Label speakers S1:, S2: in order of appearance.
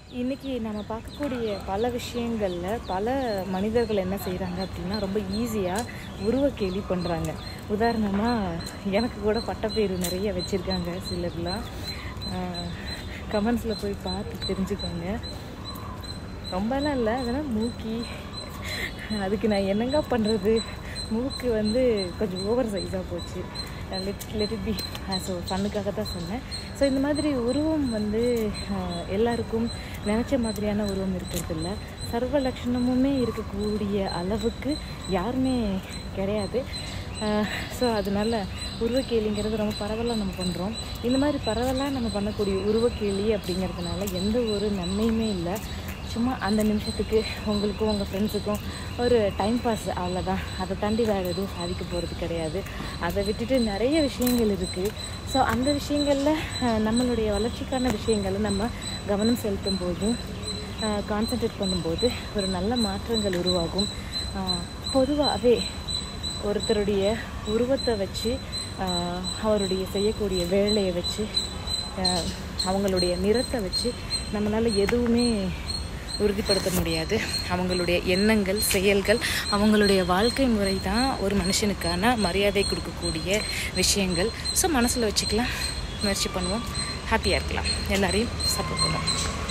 S1: இன்றைக்கி நம்ம பார்க்கக்கூடிய பல விஷயங்களில் பல மனிதர்கள் என்ன செய்கிறாங்க அப்படின்னா ரொம்ப ஈஸியாக உருவ கேலி பண்ணுறாங்க உதாரணமாக எனக்கு கூட பட்டப்பேர் நிறைய வச்சுருக்காங்க சிலர்லாம் கமெண்ட்ஸில் போய் பார்த்து தெரிஞ்சுக்கோங்க ரொம்பலாம் இல்லை அதெல்லாம் மூக்கி அதுக்கு நான் என்னங்க பண்ணுறது மூக்கு வந்து கொஞ்சம் ஓவர் சைஸாக போச்சு let let it be so ஃபண்ணுக்காக தான் சொன்னேன் ஸோ இந்த மாதிரி உருவம் வந்து அஹ், எல்லாருக்கும் நினச்ச மாதிரியான உருவம் இருக்கிறது இல்லை சர்வ லட்சணமுமே இருக்கக்கூடிய அளவுக்கு யாருமே கிடையாது ஸோ அதனால உருவக்கேலிங்கிறது ரொம்ப பரவலாக நம்ம பண்ணுறோம் இந்த மாதிரி பரவலாக நம்ம பண்ணக்கூடிய உருவக்கேலி அப்படிங்கிறதுனால எந்த ஒரு நன்மையுமே இல்லை சும்மா அந்த நிமிஷத்துக்கு உங்களுக்கும் உங்கள் ஃப்ரெண்ட்ஸுக்கும் ஒரு டைம் பாஸ் அவ்வளோதான் அதை தாண்டி வேறு எதுவும் சாதிக்க போகிறது கிடையாது அதை விட்டுட்டு நிறைய விஷயங்கள் இருக்குது ஸோ அந்த விஷயங்களில் அஹ், நம்மளுடைய வளர்ச்சிக்கான விஷயங்களை நம்ம கவனம் செலுத்தும் போது கான்சென்ட்ரேட் பண்ணும்போது ஒரு நல்ல மாற்றங்கள் உருவாகும் பொதுவாகவே ஒருத்தருடைய உருவத்தை வச்சு ஆஹ், அவருடைய செய்யக்கூடிய வேலையை வச்சு ஆஹ், அவங்களுடைய நிறத்தை வச்சு நம்மளால் எதுவுமே உறுதிப்படுத்த முடியாது அவங்களுடைய எண்ணங்கள் செயல்கள் அவங்களுடைய வாழ்க்கை முறை தான் ஒரு மனுஷனுக்கான மரியாதை கொடுக்கக்கூடிய விஷயங்கள் ஸோ மனசில் வச்சுக்கலாம் முயற்சி பண்ணுவோம் ஹாப்பியாக இருக்கலாம் எல்லாரையும் சப்போர்ட் பண்ணுவோம்